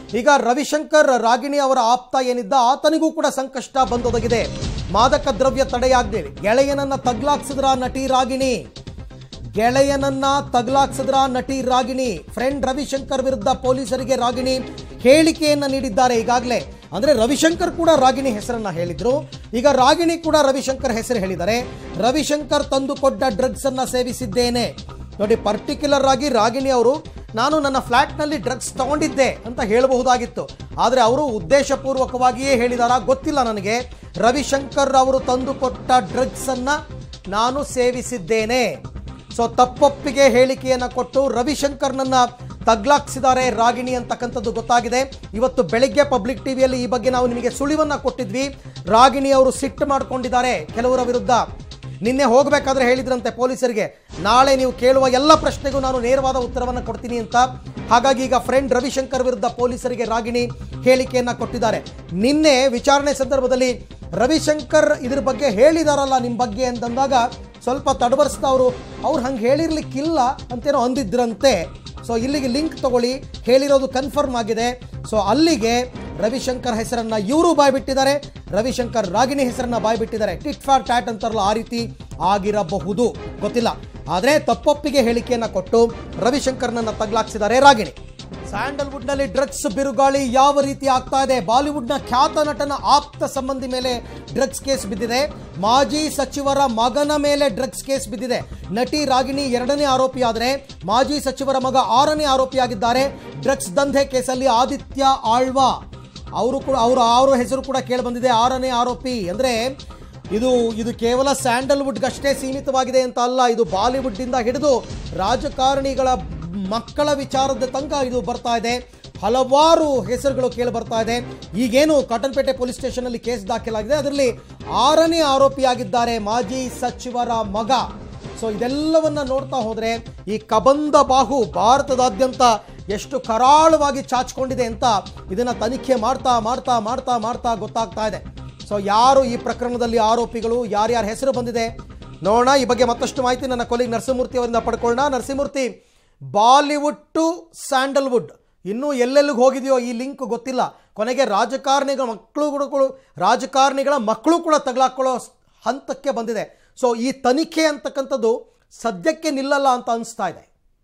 ಈಗ ರವಿಶಂಕರ್ ರಾಗಿಣಿ ಅವರ ಆಪ್ತ ಏನಿದ್ದ ಆತನಿಗೂ ಕೂಡ ಸಂಕಷ್ಟ ಬಂದೊದಗಿದೆ ಮಾದಕ ದ್ರವ್ಯ ತಡೆಯಾಗ್ಲಿ ಗೆಳೆಯನನ್ನ ತಗ್ಲಾಕ್ಸಿದ್ರ ನಟಿ ರಾಗಿಣಿ ಗೆಳೆಯನನ್ನ ತಗ್ಲಾಕ್ಸಿದ್ರ ನಟಿ ರಾಗಿಣಿ ಫ್ರೆಂಡ್ ರವಿಶಂಕರ್ ವಿರುದ್ಧ ಪೊಲೀಸರಿಗೆ ರಾಗಿಣಿ ಹೇಳಿಕೆಯನ್ನ ನೀಡಿದ್ದಾರೆ ಈಗಾಗಲೇ ಅಂದ್ರೆ ರವಿಶಂಕರ್ ಕೂಡ ರಾಗಿಣಿ ಹೆಸರನ್ನ ಹೇಳಿದ್ರು ಈಗ ರಾಗಿಣಿ ಕೂಡ ರವಿಶಂಕರ್ ಹೆಸರು ಹೇಳಿದ್ದಾರೆ ರವಿಶಂಕರ್ ತಂದುಕೊಟ್ಟ ಡ್ರಗ್ಸ್ ಅನ್ನ ಸೇವಿಸಿದ್ದೇನೆ ನೋಡಿ ಪರ್ಟಿಕ್ಯುಲರ್ ಆಗಿ ರಾಗಿಣಿ ಅವರು ನಾನು ನನ್ನ ಫ್ಲ್ಯಾಟ್ನಲ್ಲಿ ಡ್ರಗ್ಸ್ ತಗೊಂಡಿದ್ದೆ ಅಂತ ಹೇಳಬಹುದಾಗಿತ್ತು ಆದರೆ ಅವರು ಉದ್ದೇಶಪೂರ್ವಕವಾಗಿಯೇ ಹೇಳಿದಾರ ಗೊತ್ತಿಲ್ಲ ನನಗೆ ರವಿಶಂಕರ್ ಅವರು ತಂದುಕೊಟ್ಟ ಡ್ರಗ್ಸ್ ಅನ್ನ ನಾನು ಸೇವಿಸಿದ್ದೇನೆ ಸೊ ತಪ್ಪೊಪ್ಪಿಗೆ ಹೇಳಿಕೆಯನ್ನು ಕೊಟ್ಟು ರವಿಶಂಕರ್ನನ್ನ ತಗ್ಲಾಕ್ಸಿದ್ದಾರೆ ರಾಗಿಣಿ ಅಂತಕ್ಕಂಥದ್ದು ಗೊತ್ತಾಗಿದೆ ಇವತ್ತು ಬೆಳಿಗ್ಗೆ ಪಬ್ಲಿಕ್ ಟಿವಿಯಲ್ಲಿ ಈ ಬಗ್ಗೆ ನಾವು ನಿಮಗೆ ಸುಳಿವನ್ನ ಕೊಟ್ಟಿದ್ವಿ ರಾಗಿಣಿ ಅವರು ಸಿಟ್ಟು ಮಾಡ್ಕೊಂಡಿದ್ದಾರೆ ಕೆಲವರ ವಿರುದ್ಧ ನಿನ್ನೆ ಹೋಗಬೇಕಾದ್ರೆ ಹೇಳಿದ್ರಂತೆ ಪೊಲೀಸರಿಗೆ ನಾಳೆ ನೀವು ಕೇಳುವ ಎಲ್ಲ ಪ್ರಶ್ನೆಗೂ ನಾನು ನೇರವಾದ ಉತ್ತರವನ್ನು ಕೊಡ್ತೀನಿ ಅಂತ ಹಾಗಾಗಿ ಈಗ ಫ್ರೆಂಡ್ ರವಿಶಂಕರ್ ವಿರುದ್ಧ ಪೊಲೀಸರಿಗೆ ರಾಗಿಣಿ ಹೇಳಿಕೆಯನ್ನ ಕೊಟ್ಟಿದ್ದಾರೆ ನಿನ್ನೆ ವಿಚಾರಣೆ ಸಂದರ್ಭದಲ್ಲಿ ರವಿಶಂಕರ್ ಇದ್ರ ಬಗ್ಗೆ ಹೇಳಿದಾರಲ್ಲ ನಿಮ್ಮ ಬಗ್ಗೆ ಅಂತಂದಾಗ ಸ್ವಲ್ಪ ತಡವರಿಸ್ತಾ ಅವರು ಅವ್ರು ಹಂಗೆ ಹೇಳಿರ್ಲಿಕ್ಕಿಲ್ಲ ಅಂತೇನೋ ಅಂದಿದ್ರಂತೆ ಸೊ ಇಲ್ಲಿಗೆ ಲಿಂಕ್ ತಗೊಳ್ಳಿ ಹೇಳಿರೋದು ಕನ್ಫರ್ಮ್ ಆಗಿದೆ ಸೊ ಅಲ್ಲಿಗೆ ರವಿಶಂಕರ್ ಹೆಸರನ್ನ ಇವರು ಬಾಯ್ಬಿಟ್ಟಿದ್ದಾರೆ ರವಿಶಂಕರ್ ರಾಗಿಣಿ ಹೆಸರನ್ನ ಬಾಯ್ಬಿಟ್ಟಿದ್ದಾರೆ ಟಿಟ್ ಫಾರ್ ಟ್ಯಾಟ್ ಅಂತಾರಲ್ಲ ಆ ರೀತಿ ಆಗಿರಬಹುದು ಗೊತ್ತಿಲ್ಲ ಆದರೆ ತಪ್ಪೊಪ್ಪಿಗೆ ಹೇಳಿಕೆಯನ್ನ ಕೊಟ್ಟು ರವಿಶಂಕರ್ನನ್ನ ತಗ್ಲಾಕ್ಸಿದ್ದಾರೆ ರಾಗಿಣಿ ಸ್ಯಾಂಡಲ್ವುಡ್ನಲ್ಲಿ ಡ್ರಗ್ಸ್ ಬಿರುಗಾಳಿ ಯಾವ ರೀತಿ ಆಗ್ತಾ ಇದೆ ಬಾಲಿವುಡ್ನ ಖ್ಯಾತ ನಟನ ಆಪ್ತ ಸಂಬಂಧಿ ಮೇಲೆ ಡ್ರಗ್ಸ್ ಕೇಸ್ ಬಿದ್ದಿದೆ ಮಾಜಿ ಸಚಿವರ ಮಗನ ಮೇಲೆ ಡ್ರಗ್ಸ್ ಕೇಸ್ ಬಿದ್ದಿದೆ ನಟಿ ರಾಗಿಣಿ ಎರಡನೇ ಆರೋಪಿಯಾದರೆ ಮಾಜಿ ಸಚಿವರ ಮಗ ಆರನೇ ಆರೋಪಿಯಾಗಿದ್ದಾರೆ ಡ್ರಗ್ಸ್ ದಂಧೆ ಕೇಸಲ್ಲಿ ಆದಿತ್ಯ ಆಳ್ವಾ ಅವರು ಕೂಡ ಅವರು ಅವರ ಹೆಸರು ಕೂಡ ಕೇಳಿ ಬಂದಿದೆ ಆರನೇ ಆರೋಪಿ ಅಂದ್ರೆ ಇದು ಇದು ಕೇವಲ ಸ್ಯಾಂಡಲ್ವುಡ್ಗಷ್ಟೇ ಸೀಮಿತವಾಗಿದೆ ಅಂತ ಅಲ್ಲ ಇದು ಬಾಲಿವುಡ್ನಿಂದ ಹಿಡಿದು ರಾಜಕಾರಣಿಗಳ ಮಕ್ಕಳ ವಿಚಾರದ ತನಕ ಇದು ಬರ್ತಾ ಇದೆ ಹಲವಾರು ಹೆಸರುಗಳು ಕೇಳಿ ಬರ್ತಾ ಇದೆ ಈಗೇನು ಕಾಟನ್ಪೇಟೆ ಪೊಲೀಸ್ ಸ್ಟೇಷನಲ್ಲಿ ಕೇಸ್ ದಾಖಲಾಗಿದೆ ಅದರಲ್ಲಿ ಆರನೇ ಆರೋಪಿಯಾಗಿದ್ದಾರೆ ಮಾಜಿ ಸಚಿವರ ಮಗ ಸೊ ಇದೆಲ್ಲವನ್ನ ನೋಡ್ತಾ ಹೋದ್ರೆ ಈ ಕಬಂದ ಬಾಹು ಭಾರತದಾದ್ಯಂತ ಎಷ್ಟು ಕರಾಳವಾಗಿ ಚಾಚ್ಕೊಂಡಿದೆ ಅಂತ ಇದನ್ನ ತನಿಖೆ ಮಾಡ್ತಾ ಮಾಡ್ತಾ ಮಾಡ್ತಾ ಮಾಡ್ತಾ ಗೊತ್ತಾಗ್ತಾ ಇದೆ ಸೊ ಯಾರು ಈ ಪ್ರಕರಣದಲ್ಲಿ ಆರೋಪಿಗಳು ಯಾರ್ಯಾರ ಹೆಸರು ಬಂದಿದೆ ನೋಡೋಣ ಈ ಬಗ್ಗೆ ಮತ್ತಷ್ಟು ಮಾಹಿತಿ ನನ್ನ ಕೊಲಿಗ್ ನರಸಿಂಹಮೂರ್ತಿ ಅವರಿಂದ ಪಡ್ಕೊಳ್ಳೋಣ ನರಸಿಂಹಮೂರ್ತಿ ಬಾಲಿವುಡ್ ಟು ಸ್ಯಾಂಡಲ್ವುಡ್ ಇನ್ನೂ ಎಲ್ಲೆಲ್ಲಿಗೆ ಹೋಗಿದೆಯೋ ಈ ಲಿಂಕ್ ಗೊತ್ತಿಲ್ಲ ಕೊನೆಗೆ ರಾಜಕಾರಣಿಗಳ ಮಕ್ಕಳುಗಳು ರಾಜಕಾರಣಿಗಳ ಮಕ್ಕಳು ಕೂಡ ತಗಲಾಕೊಳ್ಳೋ ಹಂತಕ್ಕೆ ಬಂದಿದೆ ಸೊ ಈ ತನಿಖೆ ಅಂತಕ್ಕಂಥದ್ದು ಸದ್ಯಕ್ಕೆ ನಿಲ್ಲಲ್ಲ ಅಂತ ಅನಿಸ್ತಾ ಇದೆ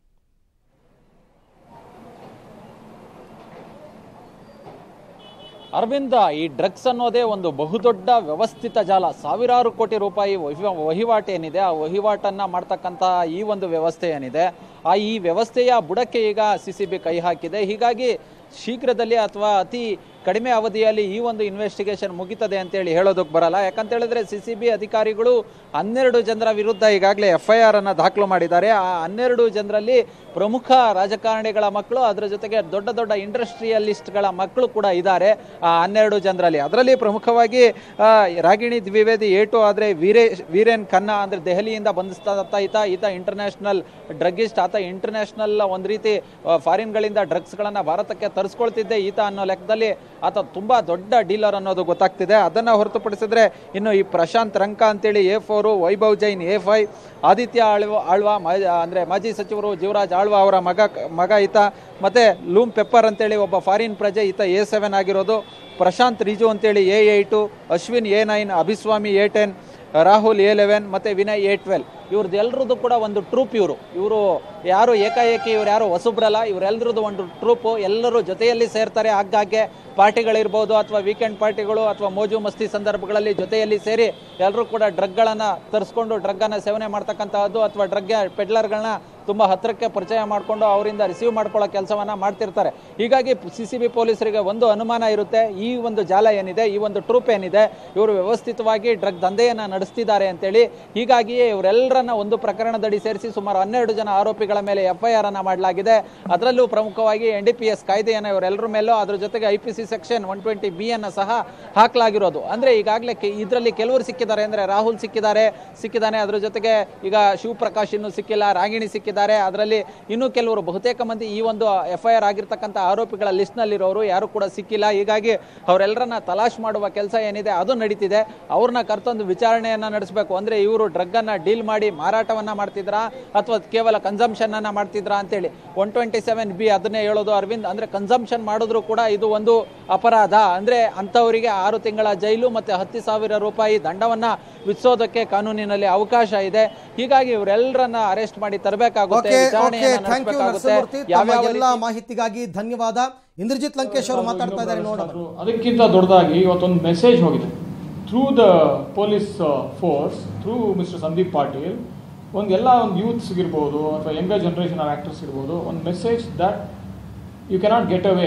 ಅರವಿಂದ ಈ ಡ್ರಗ್ಸ್ ಅನ್ನೋದೇ ಒಂದು ಬಹುದೊಡ್ಡ ವ್ಯವಸ್ಥಿತ ಜಾಲ ಸಾವಿರಾರು ಕೋಟಿ ರೂಪಾಯಿ ವಹಿವ- ವಹಿವಾಟು ಏನಿದೆ ಆ ವಹಿವಾಟನ್ನ ಮಾಡ್ತಕ್ಕಂತಹ ಈ ಒಂದು ವ್ಯವಸ್ಥೆ ಏನಿದೆ ಆ ಈ ವ್ಯವಸ್ಥೆಯ ಬುಡಕ್ಕೆ ಈಗ ಸಿ ಸಿ ಬಿ ಕೈ ಹಾಕಿದೆ ಹೀಗಾಗಿ ಶೀಘ್ರದಲ್ಲಿ ಅಥವಾ ಅತಿ ಕಡಿಮೆ ಅವಧಿಯಲ್ಲಿ ಈ ಒಂದು ಇನ್ವೆಸ್ಟಿಗೇಷನ್ ಮುಗಿತದೆ ಅಂತೇಳಿ ಹೇಳೋದಕ್ಕೆ ಬರಲ್ಲ ಯಾಕಂತ ಹೇಳಿದ್ರೆ ಸಿ ಸಿ ಬಿ ಅಧಿಕಾರಿಗಳು ಹನ್ನೆರಡು ಜನರ ವಿರುದ್ಧ ಈಗಾಗಲೇ ಎಫ್ ಐ ಆರ್ ಅನ್ನ ದಾಖಲು ಮಾಡಿದ್ದಾರೆ ಆ ಹನ್ನೆರಡು ಜನರಲ್ಲಿ ಪ್ರಮುಖ ರಾಜಕಾರಣಿಗಳ ಮಕ್ಕಳು ಅದರ ಜೊತೆಗೆ ದೊಡ್ಡ ದೊಡ್ಡ ಇಂಡಸ್ಟ್ರಿಯಲಿಸ್ಟ್ಗಳ ಮಕ್ಕಳು ಕೂಡ ಇದ್ದಾರೆ ಆ ಹನ್ನೆರಡು ಜನರಲ್ಲಿ ಅದರಲ್ಲಿ ಪ್ರಮುಖವಾಗಿ ಆ, ರಾಗಿಣಿ ದ್ವಿವೇದಿ ಏಟು ಆದರೆ ವೀರೇ ವೀರೇನ್ ಖನ್ನಾ ಅಂದ್ರೆ ದೆಹಲಿಯಿಂದ ಬಂಧಿಸ್ತಾ ಈತ ಈತ ಇಂಟರ್ನ್ಯಾಷನಲ್ ಡ್ರಗ್ಗಿಸ್ಟ್ ಆತ ಇಂಟರ್ನ್ಯಾಷನಲ್ ಒಂದು ರೀತಿ ಆ, ಫಾರಿನ್ಗಳಿಂದ ಡ್ರಗ್ಸ್ಗಳನ್ನ ಭಾರತಕ್ಕೆ ತರಿಸ್ಕೊಳ್ತಿದ್ದೆ ಈತ ಅನ್ನೋ ಲೆಕ್ಕದಲ್ಲಿ ಆತ ತುಂಬಾ ದೊಡ್ಡ ಡೀಲರ್ ಅನ್ನೋದು ಗೊತ್ತಾಗ್ತಿದೆ ಅದನ್ನ ಹೊರತುಪಡಿಸಿದ್ರೆ ಇನ್ನು ಈ ಪ್ರಶಾಂತ್ ರಂಕ ಅಂತೇಳಿ A four Vaibhav Jain A five Aditya Alva Alva ಮಾ- ಅಂದ್ರೆ ಮಾಜಿ ಸಚಿವರು ಜೀವರಾಜ್ ಆಳ್ವಾ ಅವರ ಮಗ ಮಗ ಈತ ಮತ್ತೆ ಲೂಮ್ ಪೆಪ್ಪರ್ ಅಂತೇಳಿ ಒಬ್ಬ ಫಾರಿನ್ ಪ್ರಜೆ ಈತ ಎ ಸೆವೆನ್ ಆಗಿರೋದು ಪ್ರಶಾಂತ್ ರಿಜು ಅಂತೇಳಿ A eight Ashwin A nine Abhiswami A ten Rahul A eleven ಮತ್ತೆ ವಿನಯ್ ಎ ಟ್ವೆಲ್ ಇವ್ರದ್ದು ಎಲ್ರದ್ದು ಕೂಡ ಒಂದು ಟ್ರೂಪ್ ಇವರು ಇವರು ಯಾರು ಏಕಾಏಕಿ ಇವ್ರು ಯಾರು ಹೊಸಬ್ರಲ್ಲ ಇವರೆಲ್ಲರದ್ದು ಒಂದು ಟ್ರೂಪು ಎಲ್ಲರೂ ಜೊತೆಯಲ್ಲಿ ಸೇರ್ತಾರೆ ಆಗಾಗ್ಗೆ ಪಾರ್ಟಿಗಳಿರ್ಬೋದು ಅಥವಾ ವೀಕೆಂಡ್ ಪಾರ್ಟಿಗಳು ಅಥವಾ ಮೋಜು ಮಸ್ತಿ ಸಂದರ್ಭಗಳಲ್ಲಿ ಜೊತೆಯಲ್ಲಿ ಸೇರಿ ಎಲ್ಲರೂ ಕೂಡ ಡ್ರಗ್ಗಳನ್ನು ತರಿಸ್ಕೊಂಡು ಡ್ರಗ್ಗನ್ನು ಸೇವನೆ ಮಾಡ್ತಕ್ಕಂತಹದ್ದು ಅಥವಾ ಡ್ರಗ್ ಪೆಡ್ಲರ್ಗಳನ್ನ ತುಂಬ ಹತ್ತಿರಕ್ಕೆ ಪರಿಚಯ ಮಾಡಿಕೊಂಡು ಅವರಿಂದ ರಿಸೀವ್ ಮಾಡ್ಕೊಳ್ಳೋ ಕೆಲಸವನ್ನ ಮಾಡ್ತಿರ್ತಾರೆ ಹೀಗಾಗಿ ಸಿ ಸಿ ಬಿ ಪೊಲೀಸರಿಗೆ ಒಂದು ಅನುಮಾನ ಇರುತ್ತೆ ಈ ಒಂದು ಜಾಲ ಏನಿದೆ ಈ ಒಂದು ಟ್ರೂಪ್ ಏನಿದೆ ಇವರು ವ್ಯವಸ್ಥಿತವಾಗಿ ಡ್ರಗ್ ದಂಧೆಯನ್ನ ನಡೆಸ್ತಿದ್ದಾರೆ ಅಂತೇಳಿ ಹೀಗಾಗಿಯೇ ಇವರೆಲ್ಲರನ್ನ ಒಂದು ಪ್ರಕರಣದಡಿ ಸೇರಿಸಿ ಸುಮಾರು ಹನ್ನೆರಡು ಜನ ಆರೋಪಿಗಳ ಮೇಲೆ ಎಫ್ ಐ ಆರ್ ಅನ್ನ ಮಾಡಲಾಗಿದೆ ಅದರಲ್ಲೂ ಪ್ರಮುಖವಾಗಿ ಎನ್ ಡಿ ಪಿ ಎಸ್ ಕಾಯ್ದೆಯನ್ನು ಇವರೆಲ್ಲರ ಮೇಲೂ ಅದ್ರ ಜೊತೆಗೆ I P C section one twenty B ಅನ್ನ ಸಹ ಹಾಕಲಾಗಿರೋದು ಅಂದ್ರೆ ಈಗಾಗಲೇ ಇದರಲ್ಲಿ ಕೆಲವರು ಸಿಕ್ಕಿದ್ದಾರೆ ಅಂದ್ರೆ ರಾಹುಲ್ ಸಿಕ್ಕಿದ್ದಾರೆ ಸಿಕ್ಕಿದ್ದಾನೆ ಅದ್ರ ಜೊತೆಗೆ ಈಗ ಶಿವಪ್ರಕಾಶ್ ಇನ್ನು ಸಿಕ್ಕಿಲ್ಲ ರಾಗಿಣಿ ಸಿಕ್ಕಿದ್ದಾರೆ ಅದರಲ್ಲಿ ಇನ್ನೂ ಕೆಲವರು ಬಹುತೇಕ ಮಂದಿ ಈ ಒಂದು ಎಫ್ ಐ ಆರ್ ಆಗಿರ್ತಕ್ಕಂಥ ಆರೋಪಿಗಳ ಲಿಸ್ಟ್ ನಲ್ಲಿರೋರು ಯಾರು ಕೂಡ ಸಿಕ್ಕಿಲ್ಲ ಹೀಗಾಗಿ ಅವರೆಲ್ಲರನ್ನ ತಲಾಶ್ ಮಾಡುವ ಕೆಲಸ ಏನಿದೆ ಅದು ನಡೀತಿದೆ ಅವ್ರನ್ನ ಕರ್ತೊಂದು ವಿಚಾರಣೆಯನ್ನ ನಡೆಸಬೇಕು ಅಂದ್ರೆ ಇವರು ಡ್ರಗ್ ಅನ್ನ ಡೀಲ್ ಮಾಡಿ ಮಾಡಿ ಮಾರಾಟವನ್ನ ಮಾಡ್ತಿದ್ರಾ ಅಥವಾ ಕೇವಲ ಕನ್ಸಂಪ್ಷನ್ ಅನ್ನ ಮಾಡ್ತಿದ್ರಾ ಅಂತೇಳಿ ಒನ್ ಟ್ವೆಂಟಿ ಸೆವೆನ್ ಬಿ ಅದನ್ನೇ ಹೇಳೋದು ಅರವಿಂದ್ ಅಂದ್ರೆ ಕನ್ಸಂಪ್ಷನ್ ಮಾಡಿದ್ರು ಕೂಡ ಇದು ಒಂದು ಅಪರಾಧ ಅಂದ್ರೆ ಅಂತವರಿಗೆ ಆರು ತಿಂಗಳ ಜೈಲು ಮತ್ತೆ ಹತ್ತು ಸಾವಿರ ರೂಪಾಯಿ ದಂಡವನ್ನ ವಿಧಿಸೋದಕ್ಕೆ ಕಾನೂನಿನಲ್ಲಿ ಅವಕಾಶ ಇದೆ ಹೀಗಾಗಿ ಇವರೆಲ್ಲರನ್ನ ಅರೆಸ್ಟ್ ಮಾಡಿ ತರಬೇಕಾಗುತ್ತೆ ಓಕೆ ಓಕೆ ವಿಚಾರಣೆಯನ್ನ ಥ್ಯಾಂಕ್ ಯು ನಡೆಸಬೇಕಾಗುತ್ತೆ ನರಸಿಂಹಮೂರ್ತಿ ತಮ್ಮ ಯಾವ್ಯಾವ ಎಲ್ಲ ಮಾಹಿತಿಗಾಗಿ ಧನ್ಯವಾದ ಇಂದ್ರಜಿತ್ ಲಂಕೇಶ್ ಅವರು ಮಾತಾಡ್ತಾ ಇದ್ದಾರೆ ನೋಡೋಣ ಆದ್ರೂ ಅದಕ್ಕಿಂತ ದೊಡ್ಡದಾಗಿ ಇವತ್ತೊಂದು ಮೆಸೇಜ್ ಹೋಗಿದೆ through the police force through mister Sandeep Patil ಒಂದು ಎಲ್ಲ ಒಂದು ಯೂತ್ಸ್ ಇರ್ಬೋದು ಅಥವಾ ಯಂಗರ್ ಜನರೇಷನ್ ಆಫ್ ಆ್ಯಕ್ಟರ್ಸ್ ಇರ್ಬೋದು ಒಂದು message that you cannot get away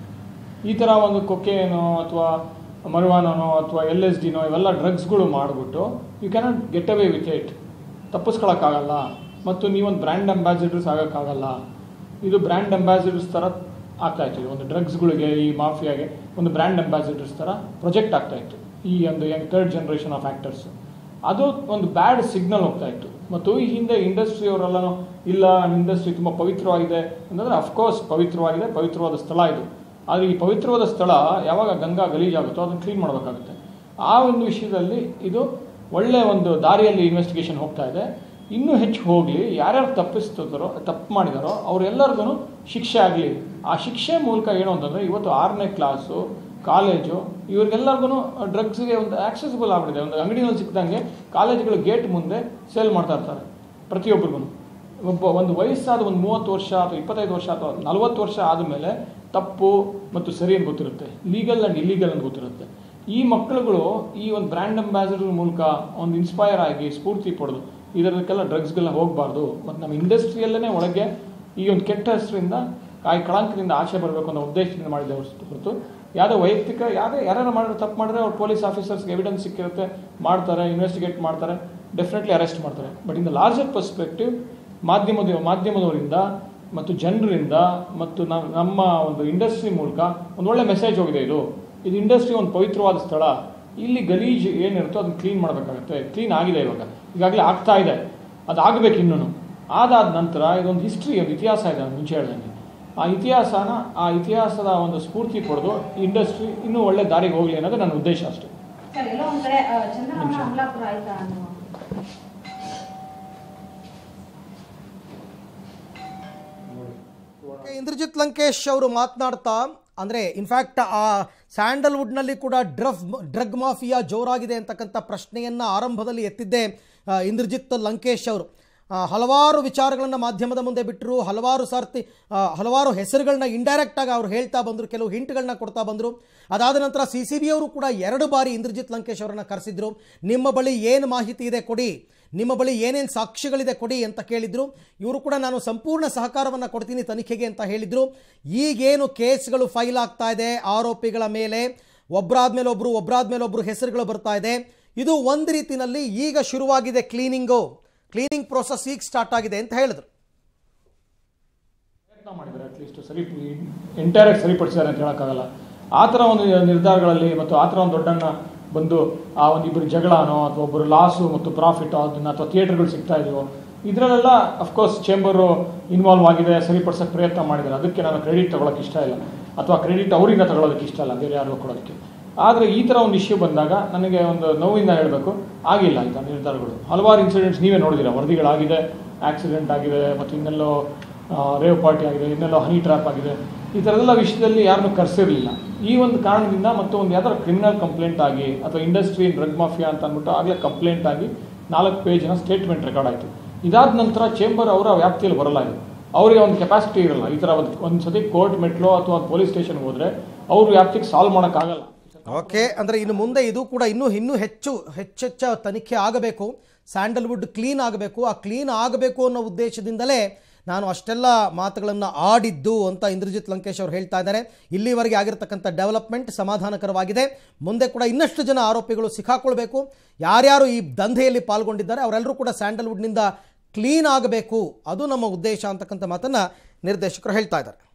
ಈ ಥರ ಒಂದು ಕೊಕೇನೋ ಅಥವಾ ಮರುವಾನೋ ಅಥವಾ ಎಲ್ ಎಸ್ ಡಿನೋ ಇವೆಲ್ಲ ಡ್ರಗ್ಸ್ಗಳು ಮಾಡಿಬಿಟ್ಟು you cannot get away with it ತಪ್ಪಿಸ್ಕೊಳಕ್ಕಾಗಲ್ಲ ಮತ್ತು ನೀವೊಂದು ಬ್ರ್ಯಾಂಡ್ ಅಂಬಾಸಿಡರ್ಸ್ ಆಗೋಕ್ಕಾಗಲ್ಲ ಇದು ಬ್ರ್ಯಾಂಡ್ ಅಂಬಾಸಿಡರ್ಸ್ ಥರ ಆಗ್ತಾ ಇತ್ತು ಒಂದು ಡ್ರಗ್ಸ್ಗಳಿಗೆ ಈ ಮಾಫಿಯಾಗೆ ಒಂದು ಬ್ರ್ಯಾಂಡ್ ಅಂಬಾಸಿಡರ್ಸ್ ಥರ ಪ್ರೊಜೆಕ್ಟ್ ಆಗ್ತಾ ಇತ್ತು ಈ ಒಂದು young third generation of actors ಅದು ಒಂದು ಬ್ಯಾಡ್ ಸಿಗ್ನಲ್ ಹೋಗ್ತಾ ಇತ್ತು ಮತ್ತು ಈ ಹಿಂದೆ ಇಂಡಸ್ಟ್ರಿ ಅವರೆಲ್ಲನೂ ಇಲ್ಲ ನಮ್ಮ ಇಂಡಸ್ಟ್ರಿ ತುಂಬ ಪವಿತ್ರವಾಗಿದೆ ಅಂತಂದರೆ ಅಫ್ಕೋರ್ಸ್ ಪವಿತ್ರವಾಗಿದೆ ಪವಿತ್ರವಾದ ಸ್ಥಳ ಇದು ಆದರೆ ಈ ಪವಿತ್ರವಾದ ಸ್ಥಳ ಯಾವಾಗ ಗಂಗಾ ಗಲೀಜಾಗುತ್ತೋ ಅದನ್ನು ಕ್ಲೀನ್ ಮಾಡಬೇಕಾಗುತ್ತೆ ಆ ಒಂದು ವಿಷಯದಲ್ಲಿ ಇದು ಒಳ್ಳೆ ಒಂದು ದಾರಿಯಲ್ಲಿ ಇನ್ವೆಸ್ಟಿಗೇಷನ್ ಹೋಗ್ತಾ ಇದೆ ಇನ್ನೂ ಹೆಚ್ಚು ಹೋಗಲಿ ಯಾರ್ಯಾರು ತಪ್ಪಿಸ್ತಿದ್ದಾರೋ ತಪ್ಪು ಮಾಡಿದಾರೋ ಅವರೆಲ್ಲರಿಗೂ ಶಿಕ್ಷೆ ಆಗಲಿ ಆ ಶಿಕ್ಷೆ ಮೂಲಕ ಏನು ಅಂತಂದರೆ ಇವತ್ತು ಆರನೇ ಕ್ಲಾಸು ಕಾಲೇಜು ಇವ್ರಿಗೆಲ್ಲರಿಗೂ ಡ್ರಗ್ಸ್ಗೆ ಒಂದು ಆಕ್ಸೆಸಿಬಲ್ ಆಗ್ಬಿಟ್ಟಿದೆ ಒಂದು ಅಂಗಡಿನಲ್ಲಿ ಸಿಕ್ಕಿದಂಗೆ ಕಾಲೇಜುಗಳ ಗೇಟ್ ಮುಂದೆ ಸೇಲ್ ಮಾಡ್ತಾ ಇರ್ತಾರೆ ಪ್ರತಿಯೊಬ್ಬರಿಗೂ ಒಬ್ಬ ಒಂದು ವಯಸ್ಸಾದ ಒಂದು ಮೂವತ್ತು ವರ್ಷ ಅಥವಾ ಇಪ್ಪತ್ತೈದು ವರ್ಷ ಅಥವಾ ನಲವತ್ತು ವರ್ಷ ಆದಮೇಲೆ ತಪ್ಪು ಮತ್ತು ಸರಿ ಅಂತ ಗೊತ್ತಿರುತ್ತೆ ಲೀಗಲ್ ಆ್ಯಂಡ್ ಇಲ್ಲೀಗಲ್ ಅಂತ ಗೊತ್ತಿರುತ್ತೆ ಈ ಮಕ್ಕಳುಗಳು ಈ ಒಂದು ಬ್ರ್ಯಾಂಡ್ ಅಂಬಾಸಿಡರ್ ಮೂಲಕ ಒಂದು ಇನ್ಸ್ಪೈರ್ ಆಗಿ ಸ್ಫೂರ್ತಿ ಪಡೆದು ಇದರಕ್ಕೆಲ್ಲ ಡ್ರಗ್ಸ್ಗೆಲ್ಲ ಹೋಗಬಾರ್ದು ಮತ್ತು ನಮ್ಮ ಇಂಡಸ್ಟ್ರಿಯಲ್ಲೇ ಒಳಗೆ ಈ ಒಂದು ಕೆಟ್ಟ ಹೆಸರಿಂದ ಕಾಯಿ ಕಳಂಕದಿಂದ ಆಚೆ ಬರಬೇಕು ಅನ್ನೋ ಉದ್ದೇಶದಿಂದ ಮಾಡಿದೆ ಹೊರತು ಹೊರತು ಯಾವುದೇ ವೈಯಕ್ತಿಕ ಯಾವುದೇ ಯಾರು ಮಾಡಿದ್ರೆ ತಪ್ಪು ಮಾಡಿದ್ರೆ ಅವ್ರು ಪೊಲೀಸ್ ಆಫೀಸರ್ಸ್ಗೆ ಎವಿಡೆನ್ಸ್ ಸಿಕ್ಕಿರುತ್ತೆ ಮಾಡ್ತಾರೆ ಇನ್ವೆಸ್ಟಿಗೇಟ್ ಮಾಡ್ತಾರೆ ಡೆಫಿನೆಟ್ಲಿ ಅರೆಸ್ಟ್ ಮಾಡ್ತಾರೆ but in the larger perspective ಮಾಧ್ಯಮದ ಮಾಧ್ಯಮದವರಿಂದ ಮತ್ತು ಜನರಿಂದ ಮತ್ತು ನಾವು ನಮ್ಮ ಒಂದು ಇಂಡಸ್ಟ್ರಿ ಮೂಲಕ ಒಂದು ಒಳ್ಳೆ ಮೆಸೇಜ್ ಹೋಗಿದೆ ಇದು ಇದು ಇಂಡಸ್ಟ್ರಿ ಒಂದು ಪವಿತ್ರವಾದ ಸ್ಥಳ ಇಲ್ಲಿ ಗಲೀಜ್ ಏನಿರುತ್ತೋ ಅದನ್ನ ಕ್ಲೀನ್ ಮಾಡಬೇಕಾಗುತ್ತೆ ಕ್ಲೀನ್ ಆಗಿದೆ ಇವಾಗ ಈಗಾಗಲೇ ಆಗ್ತಾ ಇದೆ ಅದಾಗಬೇಕು ಇನ್ನೂ ಅದಾದ ನಂತರ ಇದೊಂದು ಹಿಸ್ಟ್ರಿ ಒಂದು ಇತಿಹಾಸ ಇದೆ ನಾನು ಮುಂಚೆ ಹೇಳ್ದಂಗೆ ಆ ಇತಿಹಾಸನ ಆ ಇತಿಹಾಸದ ಒಂದು ಸ್ಫೂರ್ತಿ ಪಡೆದು ಇಂಡಸ್ಟ್ರಿ ಇನ್ನೂ ಒಳ್ಳೆ ದಾರಿಗೆ ಹೋಗಲಿ ಅನ್ನೋದು ನನ್ನ ಉದ್ದೇಶ ಅಷ್ಟೇ ಸರ್ ಎಲ್ಲೋ ಒಂದ್ ಕಡೆ ಆ, ಚಂದ್ರಮ್ಮ ಅಮಲಾಪುರ ಆಯ್ತಾ ಅನ್ನೋ ಇಂದ್ರಜಿತ್ ಲಂಕೇಶ್ ಅವರು ಮಾತನಾಡ್ತಾ ಅಂದರೆ ಇನ್ಫ್ಯಾಕ್ಟ್ ಆ ಸ್ಯಾಂಡಲ್ವುಡ್ನಲ್ಲಿ ಕೂಡ ಡ್ರಫ್ ಡ್ರಗ್ ಮಾಫಿಯಾ ಜೋರಾಗಿದೆ ಅಂತಕ್ಕಂಥ ಪ್ರಶ್ನೆಯನ್ನು ಆರಂಭದಲ್ಲಿ ಎತ್ತಿದ್ದೆ ಆ, ಇಂದ್ರಜಿತ್ ಲಂಕೇಶ್ ಅವರು ಆ, ಹಲವಾರು ವಿಚಾರಗಳನ್ನು ಮಾಧ್ಯಮದ ಮುಂದೆ ಬಿಟ್ಟರು ಹಲವಾರು ಸಾರ್ತಿ ಆ, ಹಲವಾರು ಹೆಸರುಗಳನ್ನ ಇಂಡೈರೆಕ್ಟಾಗಿ ಅವ್ರು ಹೇಳ್ತಾ ಬಂದರು ಕೆಲವು ಹಿಂಟ್ಗಳನ್ನ ಕೊಡ್ತಾ ಬಂದರು ಅದಾದ ನಂತರ ಸಿ ಸಿ ಬಿ ಅವರು ಕೂಡ ಎರಡು ಬಾರಿ ಇಂದ್ರಜಿತ್ ಲಂಕೇಶ್ ಅವರನ್ನು ಕರೆಸಿದ್ರು ನಿಮ್ಮ ಬಳಿ ಏನು ಮಾಹಿತಿ ಇದೆ ಕೊಡಿ ನಿಮ್ಮ ಬಳಿ ಏನೇನು ಸಾಕ್ಷ್ಯಗಳಿದೆ ಕೊಡಿ ಅಂತ ಕೇಳಿದ್ರು ಇವರು ಕೂಡ ನಾನು ಸಂಪೂರ್ಣ ಸಹಕಾರವನ್ನು ಕೊಡ್ತೀನಿ ತನಿಖೆಗೆ ಅಂತ ಹೇಳಿದ್ರು ಈಗೇನು ಕೇಸ್ಗಳು ಫೈಲ್ ಆಗ್ತಾ ಇದೆ ಆರೋಪಿಗಳ ಮೇಲೆ ಒಬ್ಬರಾದ್ಮೇಲೆ ಒಬ್ಬರು ಒಬ್ಬರಾದ್ಮೇಲೆ ಒಬ್ಬರು ಹೆಸರುಗಳು ಬರ್ತಾ ಇದೆ ಇದು ಒಂದು ರೀತಿನಲ್ಲಿ ಈಗ ಶುರುವಾಗಿದೆ ಕ್ಲೀನಿಂಗು ಕ್ಲೀನಿಂಗ್ ಪ್ರೋಸೆಸ್ ಈಗ ಸ್ಟಾರ್ಟ್ ಆಗಿದೆ ಅಂತ ಹೇಳಿದ್ರು ಪ್ರಯತ್ನ ಮಾಡಿದ್ದಾರೆ ಅಟ್ಲೀಸ್ಟ್ ಸರಿ ಎಂಟೈರ್ ಸರಿಪಡಿಸಿದ್ದಾರೆ ಅಂತ ಹೇಳೋಕ್ಕಾಗಲ್ಲ ಆ ಥರ ಒಂದು ನಿರ್ಧಾರಗಳಲ್ಲಿ ಮತ್ತು ಆ ಥರ ಒಂದು ದೊಡ್ಡಣ್ಣ ಬಂದು ಆ ಒಂದು ಇಬ್ಬರು ಜಗಳನೋ ಅಥವಾ ಒಬ್ಬರು ಲಾಸು ಮತ್ತು ಪ್ರಾಫಿಟ್ ಅದನ್ನ ಅಥವಾ ಥಿಯೇಟರ್ಗಳು ಸಿಗ್ತಾ ಇದೆಯೋ ಇದರಲ್ಲೆಲ್ಲ ಅಫ್ಕೋರ್ಸ್ ಚೇಂಬರು ಇನ್ವಾಲ್ವ್ ಆಗಿದೆ ಸರಿಪಡಿಸೋಕ್ಕೆ ಪ್ರಯತ್ನ ಮಾಡಿದ್ದಾರೆ ಅದಕ್ಕೆ ನಾನು ಕ್ರೆಡಿಟ್ ತಗೊಳಕ್ಕೆ ಇಷ್ಟ ಇಲ್ಲ ಅಥವಾ ಕ್ರೆಡಿಟ್ ಅವರಿಂದ ತಗೊಳ್ಳೋದಕ್ಕೆ ಇಷ್ಟ ಇಲ್ಲ ಬೇರೆ ಯಾರಿಗೂ ಕೊಡೋದಕ್ಕೆ ಆದರೆ ಈ ಥರ ಒಂದು ಇಶ್ಯೂ ಬಂದಾಗ ನನಗೆ ಒಂದು ನೋವಿಂದ ಹೇಳಬೇಕು ಆಗಿಲ್ಲ ಇಂಥ ನಿರ್ಧಾರಗಳು ಹಲವಾರು ಇನ್ಸಿಡೆಂಟ್ಸ್ ನೀವೇ ನೋಡಿದ್ದೀರಾ ವರದಿಗಳಾಗಿದೆ ಆಕ್ಸಿಡೆಂಟ್ ಆಗಿದೆ ಮತ್ತು ಇನ್ನೆಲ್ಲೋ ರೇವ್ ಪಾರ್ಟಿ ಆಗಿದೆ ಇನ್ನೆಲ್ಲೋ ಹನಿ ಟ್ರ್ಯಾಪ್ ಆಗಿದೆ ಈ ಥರದೆಲ್ಲ ವಿಷಯದಲ್ಲಿ ಯಾರನ್ನೂ ಕರೆಸಿರಲಿಲ್ಲ ಈ ಒಂದು ಕಾರಣದಿಂದ ಮತ್ತು ಒಂದು ಯಾವ್ದಾರು ಕ್ರಿಮಿನಲ್ ಕಂಪ್ಲೇಂಟ್ ಆಗಿ ಅಥವಾ ಇಂಡಸ್ಟ್ರಿ ಡ್ರಗ್ ಮಾಫಿಯಾ ಅಂತ ಅಂದ್ಬಿಟ್ಟು ಆಗಲೇ ಕಂಪ್ಲೇಂಟ್ ಆಗಿ ನಾಲ್ಕು ಪೇಜಿನ ಸ್ಟೇಟ್ಮೆಂಟ್ ರೆಕಾರ್ಡ್ ಆಯಿತು ಇದಾದ ನಂತರ ಚೇಂಬರ್ ಅವರ ವ್ಯಾಪ್ತಿಯಲ್ಲಿ ಬರಲ್ಲ ಇದು ಅವರಿಗೆ ಒಂದು ಕೆಪಾಸಿಟಿ ಇರಲ್ಲ ಈ ಥರ ಒಂದು ಒಂದು ಸತಿ ಕೋರ್ಟ್ ಮೆಟ್ಲೋ ಅಥವಾ ಪೊಲೀಸ್ ಸ್ಟೇಷನ್ಗೆ ಹೋದರೆ ಅವ್ರ ವ್ಯಾಪ್ತಿಗೆ ಸಾಲ್ವ್ ಮಾಡೋಕ್ಕಾಗಲ್ಲ ಓಕೆ ಅಂದರೆ ಇನ್ನು ಮುಂದೆ ಇದು ಕೂಡ ಇನ್ನೂ ಇನ್ನೂ ಹೆಚ್ಚು ಹೆಚ್ಚೆಚ್ಚ ತನಿಖೆ ಆಗಬೇಕು ಸ್ಯಾಂಡಲ್ವುಡ್ ಕ್ಲೀನ್ ಆಗಬೇಕು ಆ ಕ್ಲೀನ್ ಆಗಬೇಕು ಅನ್ನೋ ಉದ್ದೇಶದಿಂದಲೇ ನಾನು ಅಷ್ಟೆಲ್ಲ ಮಾತುಗಳನ್ನು ಆಡಿದ್ದು ಅಂತ ಇಂದ್ರಜಿತ್ ಲಂಕೇಶ್ ಅವರು ಹೇಳ್ತಾ ಇದ್ದಾರೆ ಇಲ್ಲಿವರೆಗೆ ಆಗಿರತಕ್ಕಂಥ ಡೆವಲಪ್ಮೆಂಟ್ ಸಮಾಧಾನಕರವಾಗಿದೆ ಮುಂದೆ ಕೂಡ ಇನ್ನಷ್ಟು ಜನ ಆರೋಪಿಗಳು ಸಿಕ್ಕಾಕೊಳ್ಬೇಕು ಯಾರ್ಯಾರು ಈ ದಂಧೆಯಲ್ಲಿ ಪಾಲ್ಗೊಂಡಿದ್ದಾರೆ ಅವರೆಲ್ಲರೂ ಕೂಡ ಸ್ಯಾಂಡಲ್ವುಡ್ನಿಂದ ಕ್ಲೀನ್ ಆಗಬೇಕು ಅದು ನಮ್ಮ ಉದ್ದೇಶ ಅಂತಕ್ಕಂಥ ಮಾತನ್ನು ನಿರ್ದೇಶಕರು ಹೇಳ್ತಾ ಇದ್ದಾರೆ